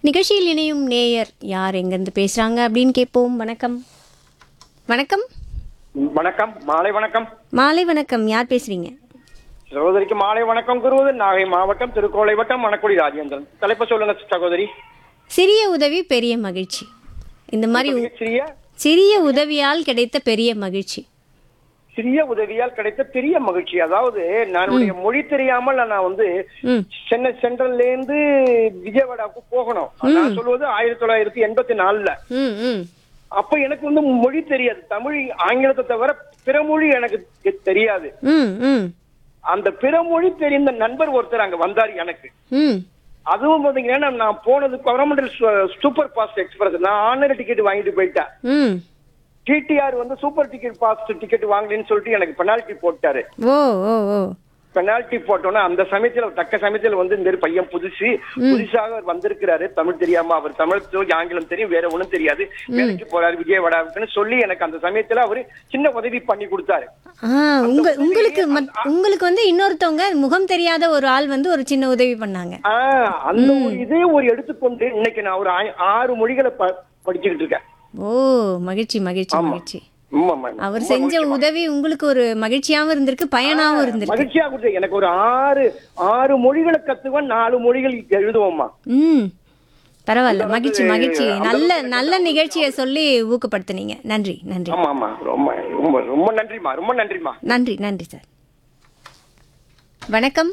நிகழ்ச்சியில் இணையும் நேயர் யார் எங்கேருந்து பேசுகிறாங்க அப்படின்னு கேட்போம் வணக்கம் வணக்கம் வணக்கம் மாலை வணக்கம் மாலை வணக்கம் யார் பேசுகிறீங்க சகோதரிக்கு மாலை வணக்கம் கூறுவது நாகை மாவட்டம் திருக்கோளை வட்டம் மணக்குடி ராஜேந்திரன் தலைப்பு சொல்லுங்க சகோதரி சிறிய உதவி பெரிய மகிழ்ச்சி இந்த மாதிரி உ- சிறிய சிறிய உதவியால் கிடைத்த பெரிய மகிழ்ச்சி சிறிய உதவியால் கிடைத்த பெரிய மகிழ்ச்சி அதாவது என்னுடைய மொழி தெரியாமல் நான் வந்து ம் சென்னை சென்ட்ரல்ல இருந்து விஜயவாடாவுக்கு போகணும் நான் சொல்வது ஆயிரத்தி தொள்ளாயிரத்தி எண்பத்தி நாலுல ம் ம் அப்ப எனக்கு வந்து மொழி தெரியாது தமிழ் ஆங்கிலத்தை தவிர பிற மொழி எனக்கு தெ- தெரியாது ம் ம் அந்த பிற மொழி தெரிந்த நண்பர் ஒருத்தர் அங்க வந்தார் எனக்கு ம் அதுவும் பாத்தீங்கன்னா நான் போனது கொரமண்டல் சூப்பர் ஃபாஸ்ட் எக்ஸ்பிரஸ் நான் ஆர்டினரி டிக்கெட் வாங்கிட்டு போயிட்டேன் ம் டிடிஆர் வந்து சூப்பர் டிக்கெட் ஃபாஸ்ட் டிக்கெட் வாங்கலன்னு சொல்லிட்டு எனக்கு பெனால்டி போட்டாரு ஓ ஓ ஓ பெனால்டி போட்டோன்னா அந்த சமயத்துல தக்க சமயத்துல வந்து இந்த மாதிரி பையன் புதுசு புதுசாக அவர் வந்திருக்கிறாரு தமிழ் தெரியாம அவர் தமிழ் தெரியும், ஆங்கிலம் தெரியும் வேற ஒண்ணும் தெரியாது வேலைக்கு போறாரு விஜயவாடாவுக்குன்னு சொல்லி எனக்கு அந்த சமயத்துல அவரு சின்ன உதவி பண்ணி கொடுத்தாரு ஆ உங்க உங்களுக்கு மத்- உங்களுக்கு வந்து இன்னொருத்தவங்க முகம் தெரியாத ஒரு ஆள் வந்து ஒரு சின்ன உதவி பண்ணாங்க ஆஹ் அந்த ஒரு இதே ஒரு எடுத்துக்கொண்டு இன்னைக்கு நான் ஒரு ஆ- ஆறு மொழிகளை ப- படிச்சுக்கிட்டு இருக்கேன் ஓ மகிழ்ச்சி மகிழ்ச்சி மகிழ்ச்சி ஆமா, ஆமா. அவர் செஞ்ச உதவி உங்களுக்கு ஒரு மகிழ்ச்சியாவும் இருந்திருக்கு பயனாவும் இருந்திருக்கு மகிழ்ச்சியா கொடுத்து எனக்கு ஒரு ஆறு ஆறு மொழிகளை கத்துவேன் நாலு மொழிகள் எழுதுவோம்மா ம் பரவாயில்ல மகிழ்ச்சி மகிழ்ச்சி நல்ல நல்ல நிகழ்ச்சியை சொல்லி ஊக்கப்படுத்துனீங்க நன்றி நன்றி ஆமா ஆமா ரொம்ப ரொம்ப ரொம்ப நன்றிமா ரொம்ப நன்றிமா நன்றி நன்றி சார் வணக்கம்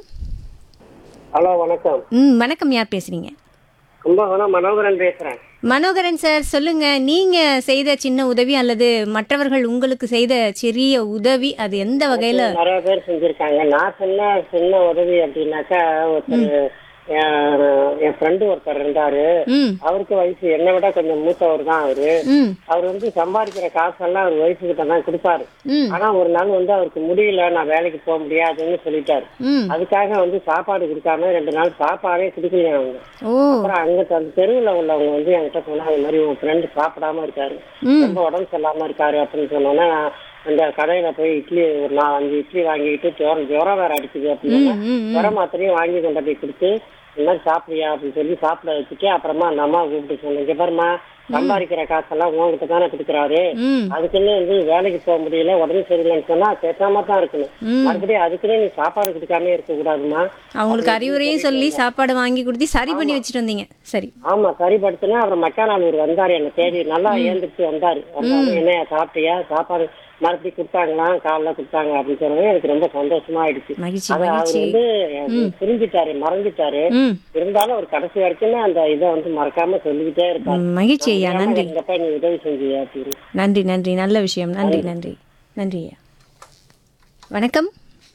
ஹலோ வணக்கம் ம் வணக்கம் யார் பேசுறீங்க கும்பகோணம் மனோகரன் பேசுறேன் மனோகரன் சார் சொல்லுங்க நீங்க செய்த சின்ன உதவி அல்லது மற்றவர்கள் உங்களுக்கு செய்த சிறிய உதவி அது எந்த வகையில நிறைய பேர் செஞ்சிருக்காங்க நான் சின்ன சின்ன உதவி அப்படின்னாக்கா ஒருத்தர் என் என் ஃப்ரெண்டு ஒருத்தர் இருந்தாரு ம் அவருக்கு வயசு என்னை விட கொஞ்சம் மூத்தவர் தான் அவரு ம் அவர் வந்து சம்பாதிக்கிற காசெல்லாம் அவர் ஒய்ஃபு கிட்ட தான் கொடுப்பாரு ம் ஆனா ஒரு நாள் வந்து அவருக்கு முடியல நான் வேலைக்கு போக முடியாதுன்னு சொல்லிட்டாரு ம் அதுக்காக வந்து சாப்பாடு கொடுக்காம ரெண்டு நாள் சாப்பாடே கொடுக்கலையா அவங்க ஓ அப்புறம் அங்க அந்த தெருவுல உள்ளவங்க வந்து என்கிட்ட சொன்னாங்க இந்த மாதிரி உன் ஃப்ரெண்டு சாப்பிடாம இருக்காரு ம் ரொம்ப உடம்பு சரியில்லாம இருக்காரு அப்படின்னு சொன்னோன்னா நான் அந்த கடையில போய் இட்லி ஒரு நான் அஞ்சு இட்லி வாங்கிட்டு ஜுரம் ஜுரம் வேற அடிக்குது அப்படின்னா ம், ம், ம். ஜுரம் மாத்திரையும் வாங்கி கொண்டு போய் கொடுத்து இந்த மாதிரி சாப்பிடுறியா அப்படின்னு சொல்லி சாப்பிட வச்சுட்டு அப்புறமா அந்த அம்மா கூப்பிட்டு சொன்னேன் இங்க பாருமா சம்பாதிக்கிற காசெல்லாம் உங்ககிட்ட தானே கொடுக்குறாரு ம் அதுக்குன்னு வந்து வேலைக்கு போக முடியல உடம்பு சரியில்லைன்னு சொன்னா பேசாம தான் இருக்கணும் ம். மறுபடியும் அதுக்குன்னு நீ சாப்பாடு கொடுக்காம இருக்க கூடாதுமா அவங்களுக்கு அறிவுரையும் சொல்லி சாப்பாடு வாங்கி கொடுத்து சரி பண்ணி வச்சுட்டு வந்தீங்க சரி ஆமா சரிப்படுத்தினா அப்புறம் மக்கானாலூர் வந்தாரு என்ன தேடி நல்லா ஏந்திரிச்சு வந்தாரு வந்தாரு என்ன சாப்பிட்டியா சாப்பாடு மறுபடியும் கொடுத்தாங்களா காலைல கொடுத்தாங்க அப்படின்னு சொன்னது எனக்கு ரொம்ப சந்தோஷமா ஆயிடுச்சு மகிழ்ச்சி அத அவர் மகிழ்ச்சி வந்து புரிஞ்சுட்டாரு மறந்துட்டாரு ம் இருந்தாலும் ஒரு கடைசி வரைக்கும் அந்த இதை வந்து மறக்காம சொல்லிக்கிட்டே இருப்பாரு ம், மகிழ்ச்சி ஐயா நன்றி எங்கப்பா நீ உதவி செஞ்சியா அப்படின்னு நன்றி நன்றி நல்ல விஷயம் நன்றி நன்றி நன்றி ஐயா வணக்கம்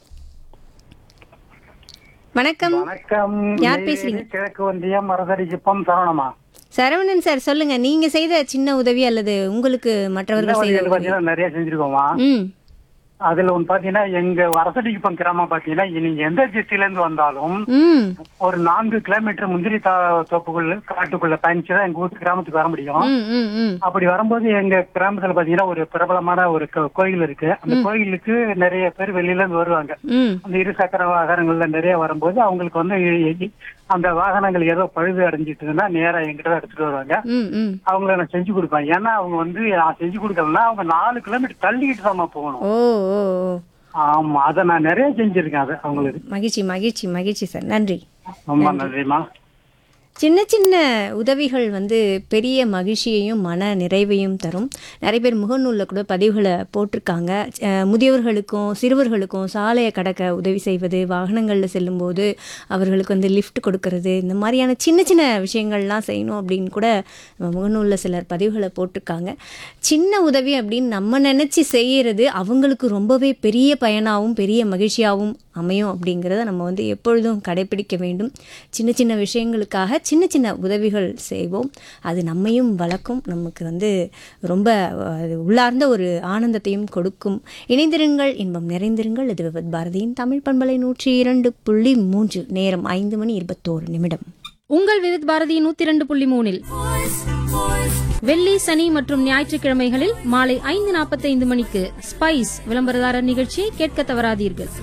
வணக்கம் வணக்கம் யார் பேசுறீங்க? நெய்வேலி கிழக்கு ஒன்றியம் மரதடி சிப்பம் சரவணமா சரவணன் சார் சொல்லுங்க நீங்க செய்த சின்ன உதவி அல்லது உங்களுக்கு மற்றவர்கள் செய்த உதவி பாத்தீங்கன்னா நிறைய செஞ்சிருக்கோமா ம் அதுல ஒண்ணு பாத்தீங்கன்னா எங்க அரசடிக்குப்பம் கிராமம் பாத்தீங்கன்னா நீங்க எந்த டிஸ்ட்ரிக்ட்ல இருந்து வந்தாலும் ம் ஒரு நான்கு கிலோமீட்டர் முந்திரி தா- தோப்புக்குள்ள காட்டுக்குள்ள பயணிச்சு தான் எங்க ஊர் கிராமத்துக்கு வர முடியும் ம் ம் ம் அப்படி வரும்போது எங்க கிராமத்துல பாத்தீங்கன்னா ஒரு பிரபலமான ஒரு கோ- கோயில் இருக்கு அந்த கோயிலுக்கு நிறைய பேர் வெளியில இருந்து வருவாங்க ம் அந்த இரு சக்கர வாகனங்கள்ல நிறைய வரும்போது அவங்களுக்கு வந்து எ- அந்த வாகனங்கள் ஏதோ பழுது அடைஞ்சிட்டுன்னா நேரா எங்கிட்ட தான் எடுத்துட்டு வருவாங்க ம் ம் அவங்கள நான் செஞ்சு கொடுப்பேன் ஏன்னா அவங்க வந்து நான் செஞ்சு கொடுக்கலன்னா அவங்க நாலு கிலோமீட்டர் தள்ளிக்கிட்டு தான் போகணும் ஓ ஓ ஓ ஆமா அதை நான் நிறைய செஞ்சிருக்கேன் அது அவங்களுக்கு மகிழ்ச்சி மகிழ்ச்சி மகிழ்ச்சி சார் நன்றி ரொம்ப நன்றிமா சின்ன சின்ன உதவிகள் வந்து பெரிய மகிழ்ச்சியையும் மன நிறைவையும் தரும் நிறைய பேர் முகநூலில் கூட பதிவுகளை போட்டிருக்காங்க அஹ் முதியவர்களுக்கும் சிறுவர்களுக்கும் சாலையை கடக்க உதவி செய்வது வாகனங்களில் செல்லும்போது அவர்களுக்கு வந்து லிஃப்ட் கொடுக்கறது இந்த மாதிரியான சின்ன சின்ன விஷயங்கள்லாம் செய்யணும் அப்படின்னு கூட முகநூலில் சிலர் பதிவுகளை போட்டிருக்காங்க சின்ன உதவி அப்படின்னு நம்ம நினச்சி செய்கிறது அவங்களுக்கு ரொம்பவே பெரிய பயனாகவும் பெரிய மகிழ்ச்சியாகவும் அமையும் அப்படிங்கிறத நம்ம வந்து எப்பொழுதும் கடைபிடிக்க வேண்டும் சின்ன சின்ன விஷயங்களுக்காக சின்ன சின்ன உதவிகள் செய்வோம் அது நம்மையும் வளர்க்கும் நமக்கு வந்து ரொம்ப அது உள்ளார்ந்த ஒரு ஆனந்தத்தையும் கொடுக்கும் இணைந்திருங்கள் இன்பம் நிறைந்திருங்கள் இது விவத் பாரதியின் தமிழ் பண்பலை நூற்றி இரண்டு புள்ளி மூன்று நேரம் ஐந்து மணி இருபத்தோரு நிமிடம் உங்கள் விவித் பாரதி நூத்தி இரண்டு புள்ளி மூணில் வெள்ளி சனி மற்றும் ஞாயிற்றுக்கிழமைகளில் மாலை ஐந்து நாற்பத்தைந்து மணிக்கு ஸ்பைஸ் விளம்பரதாரர் நிகழ்ச்சியை கேட்க தவறாதீர்கள்